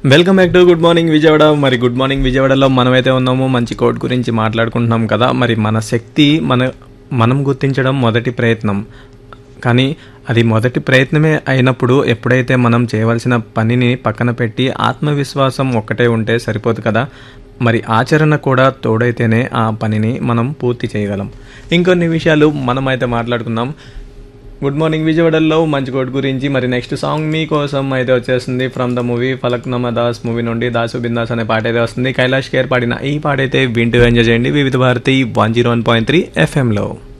welcome back to good morning Vijayawada మరి good morning విజయవాడలో మనమైతే ఉన్నాము మంచి కోడ్ గురించి మాట్లాడుకుంటున్నాం కదా మరి మన శక్తి మన మనం గుర్తించడం మొదటి ప్రయత్నం కానీ అది మొదటి ప్రయత్నమే అయినప్పుడు ఎప్పుడైతే మనం చేయవలసిన పనిని పక్కన పెట్టి ఆత్మవిశ్వాసం ఒక్కటే ఉంటే సరిపోదు కదా మరి ఆచరణ కూడా తోడైతేనే ఆ పనిని మనం పూర్తి చేయగలం ఇంకొన్ని విషయాలు మనమైతే మాట్లాడుకుందాం గుడ్ మార్నింగ్ విజయవాడలో మంచి కోట్ గురించి మరి నెక్స్ట్ సాంగ్ మీకోసం అయితే వచ్చేస్తుంది from the movie Falaknuma Das movie నుండి దాసు బిందాస్ అనే పాట అయితే వస్తుంది కైలాష్ కేర్ పాడిన ఈ పాట అయితే వింటూ ఎంజాయ్ చేయండి Vividh Bharati one zero one point three ఎఫ్ఎంలో